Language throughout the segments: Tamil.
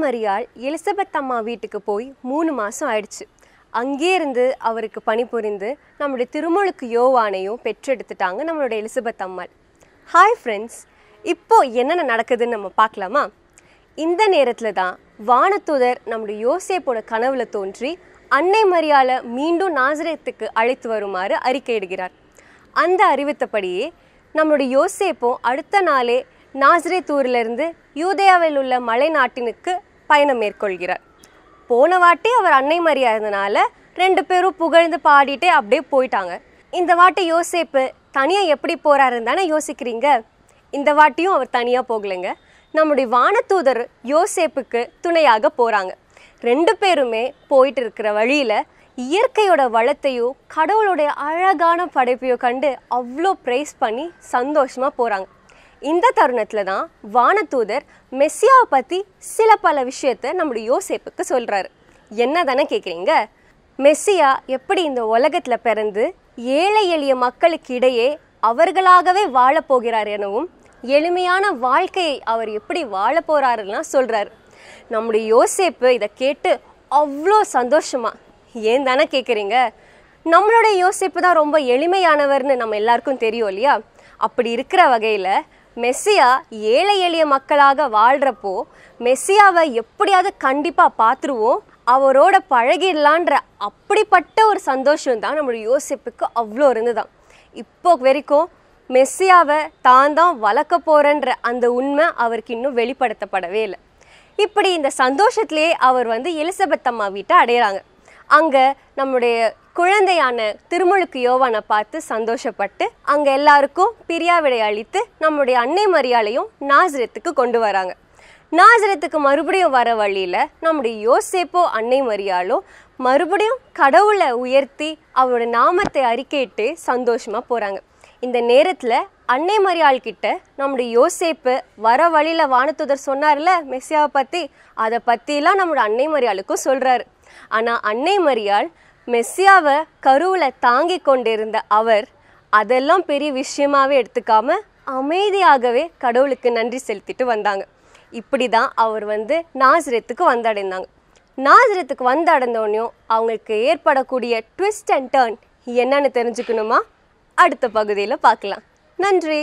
மரியாள் எலிசபெத் அம்மா வீட்டுக்கு போய் மூணு மாதம் ஆயிடுச்சு அங்கே இருந்து அவருக்கு பணிபுரிந்து நம்முடைய திருமுழுக்கு யோவானையும் பெற்றெடுத்துட்டாங்க நம்மளுடைய எலிசபெத் அம்மாள் ஹாய் ஃப்ரெண்ட்ஸ் இப்போ என்னென்ன நடக்குதுன்னு நம்ம பார்க்கலாமா இந்த நேரத்தில் தான் வானத்துதர் நம்முடைய யோசேப்போட கனவுல தோன்றி அன்னை மரியாளை மீண்டும் நாசரேத்துக்கு அழைத்து வருமாறு அறிக்கையிடுகிறார் அந்த அறிவித்தபடியே நம்மளுடைய யோசேப்பும் அடுத்த நாளே நாசரேத்தூரிலிருந்து யூதேயாவில் உள்ள மலை நாட்டினுக்கு பயணம் மேற்கொள்கிறார் போன வாட்டி அவர் அன்னை மரியா இருந்தனால ரெண்டு பேரும் புகழ்ந்து பாடிட்டே அப்படியே போயிட்டாங்க இந்த வாட்டி யோசேப்பு தனியாக எப்படி போறாருன்னு தானே யோசிக்கிறீங்க இந்த வாட்டியும் அவர் தனியாக போகலைங்க நம்முடைய வானதூதர் யோசேப்புக்கு துணையாக போகிறாங்க ரெண்டு பேருமே போயிட்டு இருக்கிற வழியில் இயற்கையோட வளத்தையும் கடவுளுடைய அழகான படைப்பையும் கண்டு அவ்வளோ ப்ரைஸ் பண்ணி சந்தோஷமாக போகிறாங்க இந்த தருணத்தில் தான் வானதூதர் மெஸ்ஸியாவை பற்றி சில பல விஷயத்த நம்முடைய யோசேப்புக்கு சொல்கிறாரு என்ன தானே கேட்குறீங்க மெஸ்ஸியா எப்படி இந்த உலகத்தில் பிறந்து ஏழை எளிய மக்களுக்கு இடையே அவர்களாகவே வாழப் போகிறார் எனவும் எளிமையான வாழ்க்கையை அவர் எப்படி வாழ போறாருலாம் சொல்றாரு நம்முடைய யோசேப்பு இதை கேட்டு அவ்வளோ சந்தோஷமா ஏன் தானே கேட்குறீங்க நம்மளுடைய யோசிப்பு தான் ரொம்ப எளிமையானவர்னு நம்ம எல்லாருக்கும் தெரியும் இல்லையா அப்படி இருக்கிற வகையில் மெஸ்ஸியா ஏழை எளிய மக்களாக வாழ்கிறப்போ மெஸ்ஸியாவை எப்படியாவது கண்டிப்பாக பார்த்துருவோம் அவரோட பழகிடலான்ற அப்படிப்பட்ட ஒரு சந்தோஷம் தான் நம்மளுடைய யோசிப்புக்கு அவ்வளோ இருந்துதான் இப்போ வரைக்கும் மெஸ்ஸியாவை தான் தான் வளர்க்க போகிறன்ற அந்த உண்மை அவருக்கு இன்னும் வெளிப்படுத்தப்படவே இல்லை இப்படி இந்த சந்தோஷத்திலேயே அவர் வந்து எலிசபெத் அம்மா வீட்டை அடையிறாங்க அங்கே நம்முடைய குழந்தையான திருமுழுக்கு யோவானை பார்த்து சந்தோஷப்பட்டு அங்கே எல்லாருக்கும் பிரியாவிடை அளித்து நம்முடைய அன்னை மரியாளையும் நாசிரத்துக்கு கொண்டு வராங்க நாசிரத்துக்கு மறுபடியும் வர வழியில் நம்முடைய யோசேப்போ அன்னை மரியாளோ மறுபடியும் கடவுளை உயர்த்தி அவரோட நாமத்தை அறிக்கையிட்டு சந்தோஷமாக போகிறாங்க இந்த நேரத்தில் அன்னை மரியாள் கிட்ட நம்முடைய யோசேப்பு வர வழியில் வானத்துதர் சொன்னார்ல மெஸ்ஸியாவை பற்றி அதை பற்றிலாம் நம்மளோட அன்னை மரியாளுக்கும் சொல்கிறாரு ஆனால் அன்னை மரியாள் மெஸ்ஸியாவை கருவில் தாங்கி கொண்டிருந்த அவர் அதெல்லாம் பெரிய விஷயமாவே எடுத்துக்காம அமைதியாகவே கடவுளுக்கு நன்றி செலுத்திட்டு வந்தாங்க இப்படி தான் அவர் வந்து நாசிரத்துக்கு வந்தடைந்தாங்க நாசிரத்துக்கு வந்து அடைந்தோடனையும் அவங்களுக்கு ஏற்படக்கூடிய ட்விஸ்ட் அண்ட் டர்ன் என்னன்னு தெரிஞ்சுக்கணுமா அடுத்த பகுதியில் பார்க்கலாம் நன்றி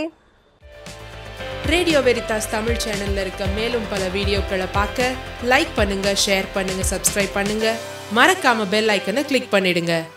ரேடியோ வெரிதாஸ் தமிழ் சேனல்ல இருக்க மேலும் பல வீடியோக்களை பார்க்க லைக் பண்ணுங்க ஷேர் பண்ணுங்க சப்ஸ்கிரைப் பண்ணுங்க மறக்காம பெல் ஐக்கனை கிளிக் பண்ணிடுங்க